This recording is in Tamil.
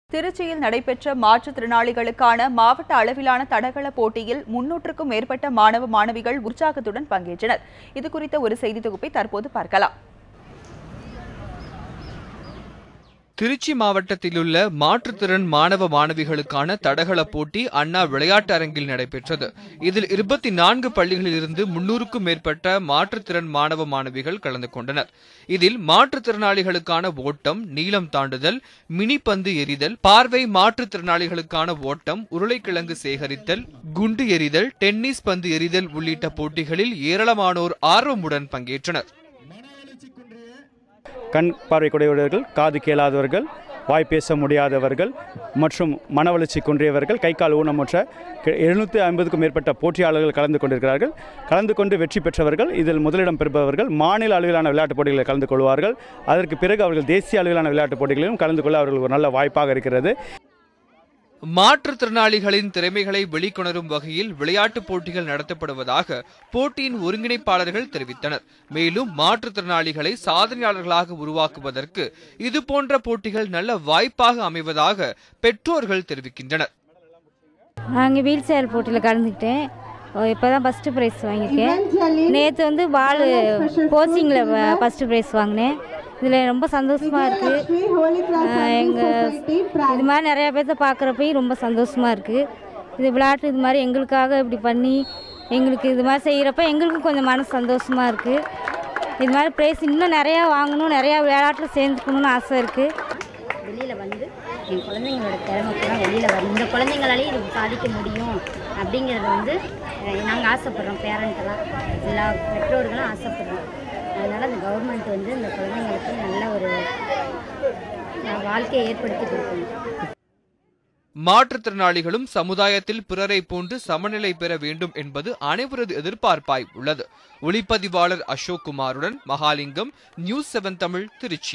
திருச்சியில் நடைபெற்ற மாற்றுத்திறனாளிகளுக்கான மாவட்ட அளவிலான தடகள போட்டியில் முன்னூற்றுக்கும் மேற்பட்ட மாணவ மாணவிகள் உற்சாகத்துடன் பங்கேற்றனர் இது குறித்த ஒரு செய்தி தொகுப்பை தற்போது பார்க்கலாம் திருச்சி மாவட்டத்திலுள்ள மாற்றுத்திறன் மாணவ மாணவிகளுக்கான தடகள போட்டி அண்ணா விளையாட்டு அரங்கில் நடைபெற்றது இதில் இருபத்தி நான்கு பள்ளிகளிலிருந்து முன்னூறுக்கும் மேற்பட்ட மாற்றுத்திறன் மாணவ மாணவிகள் கலந்து கொண்டனர் இதில் மாற்றுத்திறனாளிகளுக்கான ஓட்டம் நீளம் தாண்டுதல் மினி பந்து எறிதல் பார்வை மாற்றுத்திறனாளிகளுக்கான ஓட்டம் உருளைக்கிழங்கு சேகரித்தல் குண்டு எறிதல் டென்னிஸ் பந்து எறிதல் உள்ளிட்ட போட்டிகளில் ஏராளமானோர் ஆர்வமுடன் பங்கேற்றனர் கண் பார்வை குறைவுடையவர்கள் காது கேளாதவர்கள் வாய் பேச முடியாதவர்கள் மற்றும் மனவளர்ச்சி குன்றியவர்கள் கை கால் ஊனமுற்ற எழுநூற்றி ஐம்பதுக்கும் மேற்பட்ட போட்டியாளர்கள் கலந்து கொண்டிருக்கிறார்கள் கலந்து கொண்டு வெற்றி பெற்றவர்கள் இதில் முதலிடம் பெறுபவர்கள் மாநில அளவிலான விளையாட்டுப் போட்டிகளில் கலந்து கொள்வார்கள் அதற்கு பிறகு அவர்கள் தேசிய அளவிலான விளையாட்டுப் போட்டிகளிலும் கலந்து கொள்ள அவர்களுக்கு ஒரு நல்ல வாய்ப்பாக இருக்கிறது மாற்றுத்திறனாளிகளின் திறமைகளை வெளிக்கொணரும் வகையில் விளையாட்டுப் போட்டிகள் நடத்தப்படுவதாக போட்டியின் ஒருங்கிணைப்பாளர்கள் தெரிவித்தனர் மேலும் மாற்றுத்திறனாளிகளை சாதனையாளர்களாக உருவாக்குவதற்கு இதுபோன்ற போட்டிகள் நல்ல வாய்ப்பாக அமைவதாக பெற்றோர்கள் தெரிவிக்கின்றனர் நாங்கள் வீல் சேர் போட்டியில் கலந்துக்கிட்டேன் இப்போ தான் ஃபஸ்ட்டு ப்ரைஸ் வாங்கியிருக்கேன் நேற்று வந்து பால் கோச்சிங்கில் ஃபஸ்ட்டு ப்ரைஸ் வாங்கினேன் இதில் ரொம்ப சந்தோஷமாக இருக்குது எங்கள் இது மாதிரி நிறையா பேர்த்த பார்க்குறப்பையும் ரொம்ப சந்தோஷமாக இருக்குது இது விளையாட்டு இது மாதிரி எங்களுக்காக இப்படி பண்ணி எங்களுக்கு இது மாதிரி செய்கிறப்ப எங்களுக்கும் கொஞ்சம் மனசு சந்தோஷமாக இருக்குது இது மாதிரி ப்ரைஸ் இன்னும் நிறையா வாங்கணும் நிறையா விளையாட்டில் சேர்ந்துக்கணும்னு ஆசை இருக்குது வெளியில் வந்து என் குழந்தைங்களோட திறமை பூரா வெளியில் வரும் இந்த குழந்தைங்களாலேயும் இது சாதிக்க முடியும் அப்படிங்கிறத வந்து நாங்கள் ஆசைப்படுறோம் பேரண்ட்டெல்லாம் எல்லா பெற்றோர்களும் ஆசைப்படுறோம் அதனால் அந்த கவர்மெண்ட் வந்து இந்த குழந்தைங்களுக்கு நல்ல ஒரு அஹ், வாழ்க்கையை ஏற்படுத்தி கொடுக்கணும் மாற்றுத்திறனாளிகளும் சமுதாயத்தில் பிறரை போன்று சமநிலை பெற வேண்டும் என்பது அனைவரது எதிர்பார்ப்பாய் உள்ளது ஒளிப்பதிவாளர் அசோக் குமாருடன் மகாலிங்கம் நியூஸ் செவன் தமிழ் திருச்சி